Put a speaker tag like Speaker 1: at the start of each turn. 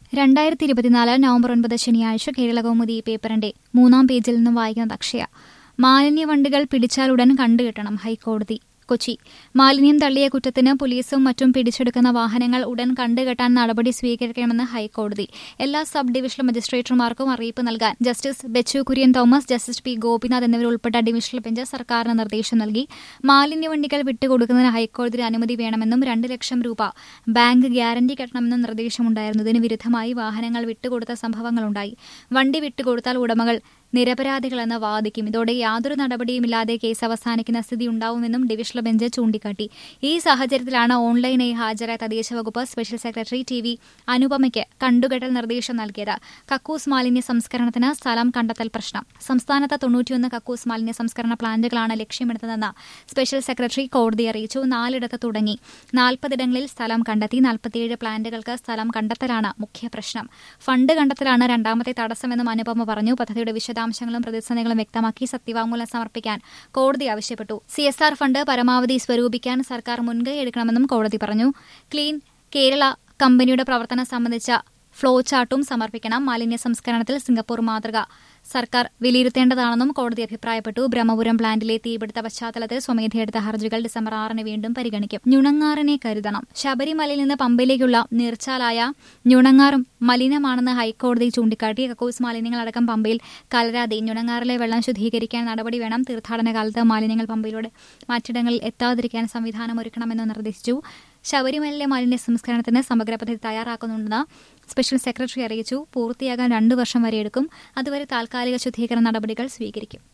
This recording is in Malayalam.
Speaker 1: രണ്ടായിരത്തി ഇരുപത്തിനാല് നവംബർ ഒൻപത് ശനിയാഴ്ച കേരളകൗമുദി പേപ്പറിന്റെ മൂന്നാം പേജിൽ നിന്നും വായിക്കുന്നത് അക്ഷയ മാലിന്യവണ്ടികൾ പിടിച്ചാലുടൻ കണ്ടുകെട്ടണം ഹൈക്കോടതി കൊച്ചി മാലിന്യം തള്ളിയ കുറ്റത്തിന് പോലീസും മറ്റും പിടിച്ചെടുക്കുന്ന വാഹനങ്ങൾ ഉടൻ കണ്ടുകെട്ടാൻ നടപടി സ്വീകരിക്കണമെന്ന് ഹൈക്കോടതി എല്ലാ സബ് ഡിവിഷണൽ മജിസ്ട്രേറ്റുമാർക്കും അറിയിപ്പ് നൽകാൻ justice Bechu Kurian Thomas justice P Gopinath എന്നിവരുൾപ്പെട്ട ഡിവിഷണൽ ബെഞ്ച് സർക്കാരിന് നിർദ്ദേശം നൽകി മാലിന്യവണ്ടികൾ വിട്ടുകൊടുക്കുന്നതിന് ഹൈക്കോടതിയുടെ അനുമതി വേണമെന്നും രണ്ട് ലക്ഷം രൂപ ബാങ്ക് ഗ്യാരണ്ടി കെട്ടണമെന്നും നിർദ്ദേശമുണ്ടായിരുന്നു ഇതിന് വിരുദ്ധമായി വാഹനങ്ങൾ വിട്ടുകൊടുത്ത സംഭവങ്ങളുണ്ടായി വണ്ടി വിട്ടുകൊടുത്താൽ ഉടമകൾ നിരപരാധികളെന്ന് വാദിക്കും ഇതോടെ യാതൊരു നടപടിയുമില്ലാതെ കേസ് അവസാനിക്കുന്ന സ്ഥിതി ഉണ്ടാവുമെന്നും ഡിവിഷണൽ ബെഞ്ച് ചൂണ്ടിക്കാട്ടി ഈ സാഹചര്യത്തിലാണ് ഓൺലൈനായി ഹാജരായ തദ്ദേശ വകുപ്പ് സ്പെഷ്യൽ സെക്രട്ടറി ടി വി അനുപമയ്ക്ക് കണ്ടുകെട്ടൽ നിർദ്ദേശം നൽകിയത് കക്കൂസ് മാലിന്യ സംസ്കരണത്തിന് സ്ഥലം കണ്ടെത്തൽ പ്രശ്നം സംസ്ഥാനത്ത് തൊണ്ണൂറ്റിയൊന്ന് കക്കൂസ് മാലിന്യ സംസ്കരണ പ്ലാന്റുകളാണ് ലക്ഷ്യമിടുന്നതെന്ന് സ്പെഷ്യൽ സെക്രട്ടറി കോടതി അറിയിച്ചു നാലിടത്ത് തുടങ്ങി നാൽപ്പതിടങ്ങളിൽ സ്ഥലം കണ്ടെത്തി നാൽപ്പത്തിയേഴ് പ്ലാന്റുകൾക്ക് സ്ഥലം കണ്ടെത്തലാണ് മുഖ്യ പ്രശ്നം ഫണ്ട് കണ്ടെത്തലാണ് രണ്ടാമത്തെ തടസ്സമെന്നും അനുപമ പറഞ്ഞു പദ്ധതിയുടെ വിശദാംശങ്ങളും പ്രതിസന്ധികളും വ്യക്തമാക്കി സത്യവാങ്മൂലം സമർപ്പിക്കാൻ കോടതി ആവശ്യപ്പെട്ടു സി എസ് ആർ ഫണ്ട് പരമാവധി സ്വരൂപിക്കാൻ സർക്കാർ മുൻകൈ എടുക്കണമെന്നും കോടതി പറഞ്ഞു ക്ലീൻ കേരള കമ്പനിയുടെ പ്രവർത്തനം സംബന്ധിച്ച ഫ്ലോ ചാർട്ടും സമർപ്പിക്കണം മാലിന്യ സംസ്കരണത്തിൽ സിംഗപ്പൂർ മാതൃക സർക്കാർ വിലയിരുത്തേണ്ടതാണെന്നും കോടതി അഭിപ്രായപ്പെട്ടു ബ്രഹ്മപുരം പ്ലാന്റിലെ തീപിടുത്ത പശ്ചാത്തലത്തിൽ സ്വമേധയെടുത്ത ഹർജികൾ ഡിസംബർ ആറിന് വീണ്ടും പരിഗണിക്കും ഞുണങ്ങാറിനെ കരുതണം ശബരിമലയിൽ നിന്ന് പമ്പയിലേക്കുള്ള നീർച്ചാലായ ഞുണങ്ങാറും മലിനമാണെന്ന് ഹൈക്കോടതി ചൂണ്ടിക്കാട്ടി കക്കൂസ് മാലിന്യങ്ങളടക്കം പമ്പയിൽ കലരാതെ ഞുണങ്ങാറിലെ വെള്ളം ശുദ്ധീകരിക്കാൻ നടപടി വേണം തീർത്ഥാടന കാലത്ത് മാലിന്യങ്ങൾ പമ്പയിലൂടെ മറ്റിടങ്ങളിൽ എത്താതിരിക്കാൻ സംവിധാനം ഒരുക്കണമെന്ന് നിർദ്ദേശിച്ചു ശബരിമലയിലെ മാലിന്യ സംസ്കരണത്തിന് സമഗ്ര പദ്ധതി തയ്യാറാക്കുന്നുണ്ടെന്ന് സ്പെഷ്യൽ സെക്രട്ടറി അറിയിച്ചു പൂർത്തിയാകാൻ രണ്ടു വർഷം വരെ എടുക്കും അതുവരെ താൽക്കാലിക ശുദ്ധീകരണ നടപടികൾ സ്വീകരിക്കും